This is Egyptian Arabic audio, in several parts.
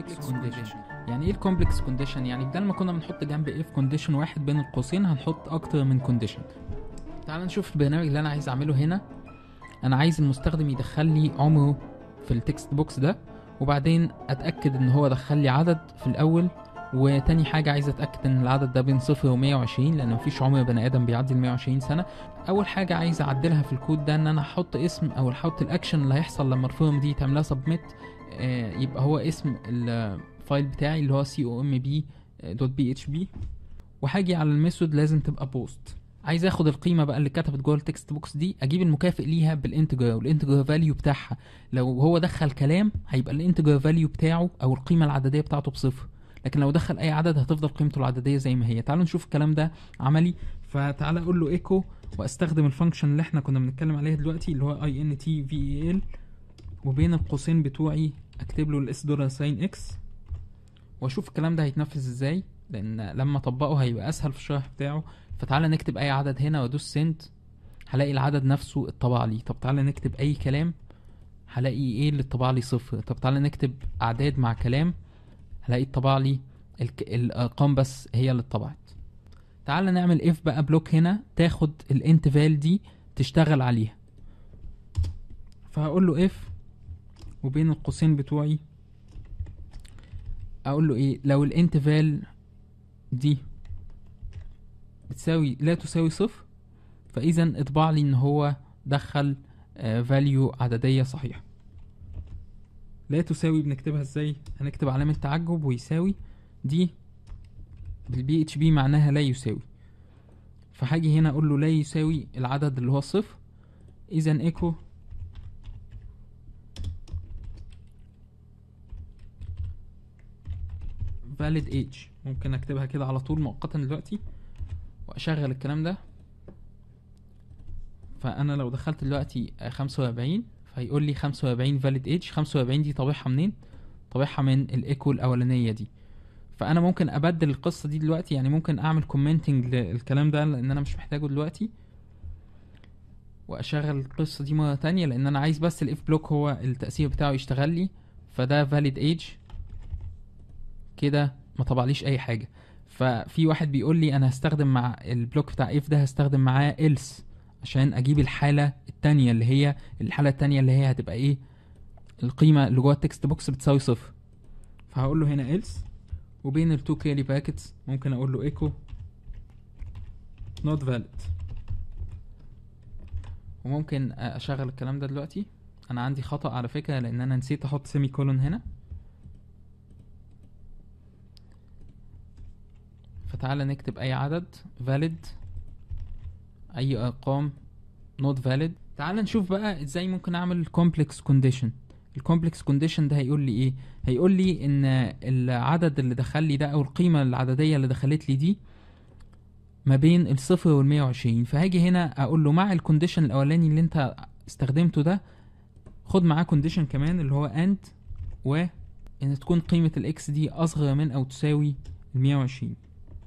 كومبلكس كونديشن يعني ايه الكومبلكس كونديشن يعني بدل ما كنا بنحط جنب اف كونديشن واحد بين القوسين هنحط اكتر من كونديشن تعال نشوف البرنامج اللي انا عايز اعمله هنا انا عايز المستخدم يدخل لي عمره في التكست بوكس ده وبعدين اتاكد ان هو دخل لي عدد في الاول وتاني حاجة عايز اتأكد ان العدد ده بين صفر و 120 لان مفيش عمر بني ادم بيعدي ال 120 سنة اول حاجة عايز اعدلها في الكود ده ان انا احط اسم او احط الاكشن اللي هيحصل لما الفورم دي تعملها سبميت يبقى هو اسم الفايل بتاعي اللي هو سي او ام بي دوت بي اتش بي وهاجي على الميثود لازم تبقى بوست عايز اخد القيمه بقى اللي كتبت جوه التكست بوكس دي اجيب المكافئ ليها بالانتجر والانتجر فاليو بتاعها لو هو دخل كلام هيبقى الانتجر فاليو بتاعه او القيمه العدديه بتاعته بصفر لكن لو دخل اي عدد هتفضل قيمته العدديه زي ما هي تعالوا نشوف الكلام ده عملي فتعالى اقول له ايكو واستخدم الفانكشن اللي احنا كنا بنتكلم عليها دلوقتي اللي هو اي ان تي في اي ال وبين القوسين بتوعي اكتب له الاس دولار ساين اكس واشوف الكلام ده هيتنفذ ازاي لان لما اطبقه هيبقى اسهل في الشرح بتاعه فتعالى نكتب اي عدد هنا وادوس سنت هلاقي العدد نفسه اتطبع لي طب تعالى نكتب اي كلام هلاقي ايه اللي اتطبع لي صفر طب تعالى نكتب اعداد مع كلام هلاقي اتطبع لي الك... الارقام بس هي اللي اتطبعت تعالى نعمل اف بقى بلوك هنا تاخد الانتفال دي تشتغل عليها فهقول له اف وبين القوسين بتوعي اقول له ايه لو الانتفال دي بتساوي لا تساوي صفر فاذا اطبع لي ان هو دخل فاليو عدديه صحيحه لا تساوي بنكتبها ازاي هنكتب علامه تعجب ويساوي دي بالبي اتش بي معناها لا يساوي فهاجي هنا اقول له لا يساوي العدد اللي هو صفر اذا ايكو valid age ممكن اكتبها كده على طول مؤقتا دلوقتي واشغل الكلام ده فانا لو دخلت دلوقتي خمسة واربعين فهيقول لي خمسة واربعين valid age خمسة واربعين دي طابعها منين طابعها من الايكو الاولانية دي فانا ممكن ابدل القصة دي دلوقتي يعني ممكن اعمل كومنتنج للكلام ده لان انا مش محتاجه دلوقتي واشغل القصة دي مرة تانية لان انا عايز بس الاف بلوك هو التأثير بتاعه يشتغل لي فده valid age كده ما طبعليش اي حاجة ففي واحد بيقول لي انا هستخدم مع البلوك بتاع اف ده هستخدم معاه else عشان اجيب الحالة التانية اللي هي الحالة التانية اللي هي هتبقى ايه القيمة اللي جوه التكست بوكس بتساوي صفر فهقول له هنا else وبين التو كيرلي باكتس ممكن اقول له echo not valid وممكن اشغل الكلام ده دلوقتي انا عندي خطأ على فكرة لان انا نسيت احط سيمي كولون هنا فتعالى نكتب اي عدد valid اي ارقام not valid تعال نشوف بقى ازاي ممكن اعمل complex condition الكومبلكس كونديشن ده هيقول لي ايه هيقول لي ان العدد اللي دخل لي ده او القيمه العدديه اللي دخلت لي دي ما بين الصفر وال 120 فهاجي هنا اقول له مع الكونديشن الاولاني اللي انت استخدمته ده خد معاه كونديشن كمان اللي هو اند و ان تكون قيمه الاكس دي اصغر من او تساوي ال 120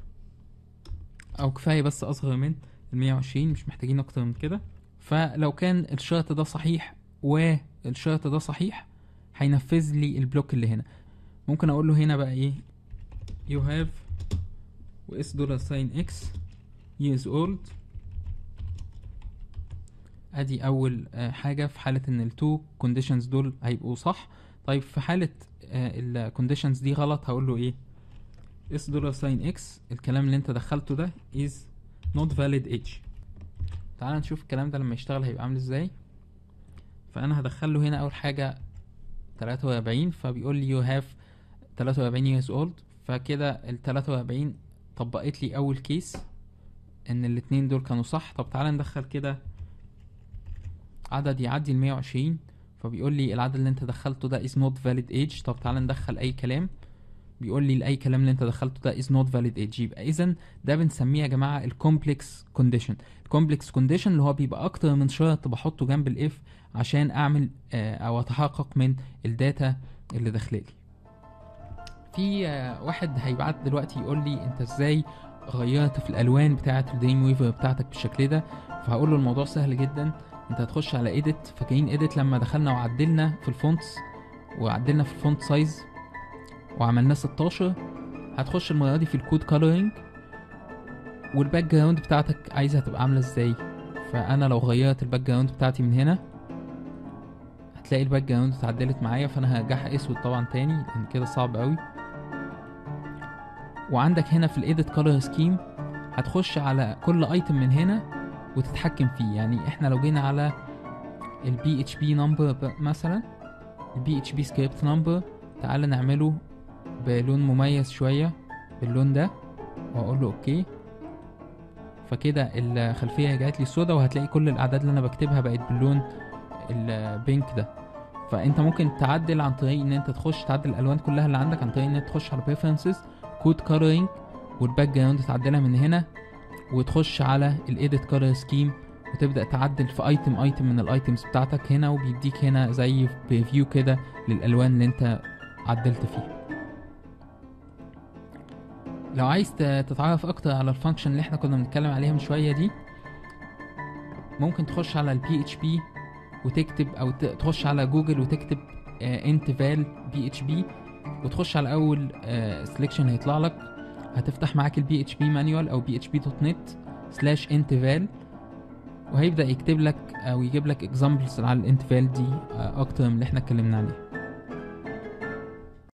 او كفايه بس اصغر من ال 120 مش محتاجين اكتر من كده فلو كان الشرط ده صحيح والشرط ده صحيح هينفذ لي البلوك اللي هنا ممكن اقول له هنا بقى ايه you have واس دولار ساين اكس years old ادي اول حاجه في حاله ان التو كونديشنز دول هيبقوا صح طيب في حاله الكونديشنز دي غلط هقول له ايه اس دولار ساين اكس الكلام اللي انت دخلته ده is not valid age تعال نشوف الكلام ده لما يشتغل هيبقى عامل ازاي فانا هدخل له هنا اول حاجه 43 فبيقول لي you have 43 years old فكده ال 43 طبقت لي اول كيس ان الاتنين دول كانوا صح طب تعالى ندخل كده عدد يعدي ال 120 فبيقول لي العدد اللي انت دخلته ده is not valid age طب تعالى ندخل اي كلام بيقول لي اي كلام اللي انت دخلته ده is not valid age يبقى اذا ده بنسميه يا جماعه الكومبلكس كونديشن الكومبلكس كونديشن اللي هو بيبقى اكتر من شرط بحطه جنب الاف عشان اعمل آه او اتحقق من الداتا اللي داخلالي في آه واحد هيبعت دلوقتي يقول لي انت ازاي غيرت في الالوان بتاعه الدريم ويفر بتاعتك بالشكل ده فهقول له الموضوع سهل جدا انت هتخش على ايديت فاكرين ايديت لما دخلنا وعدلنا في الفونتس وعدلنا في الفونت سايز وعملناه 16 هتخش المره دي في الكود كولرنج والباك جراوند بتاعتك عايزها تبقى عامله ازاي فانا لو غيرت الباك جراوند بتاعتي من هنا هتلاقي الباك جراوند اتعدلت معايا فانا هرجعها اسود طبعا تاني لان كده صعب قوي وعندك هنا في الايديت كولر سكيم هتخش على كل ايتم من هنا وتتحكم فيه يعني احنا لو جينا على البي اتش بي نمبر مثلا البي اتش بي سكريبت نمبر تعال نعمله بلون مميز شويه باللون ده واقول له اوكي فكده الخلفيه رجعت لي سودا وهتلاقي كل الاعداد اللي انا بكتبها بقت باللون البينك ده فانت ممكن تعدل عن طريق ان انت تخش تعدل الالوان كلها اللي عندك عن طريق ان انت تخش على preferences كود كولرنج والباك جراوند تعدلها من هنا وتخش على الايديت كولر سكيم وتبدا تعدل في ايتم ايتم من الايتمز بتاعتك هنا وبيديك هنا زي بريفيو كده للالوان اللي انت عدلت فيها لو عايز ت- تتعرف اكتر على الفانكشن اللي احنا كنا بنتكلم عليها من شويه دي ممكن تخش على البي اتش بي وتكتب او ت- تخش على جوجل وتكتب انت فال بي اتش بي وتخش على اول سelection هيطلع لك هتفتح معاك البي اتش بي مانيوال او بي اتش بي دوت نت سلاش انتفال وهيبدا يكتب لك او يجيب لك اكزامبلز على الانتفال دي آه، اكتر من اللي احنا اتكلمنا عليه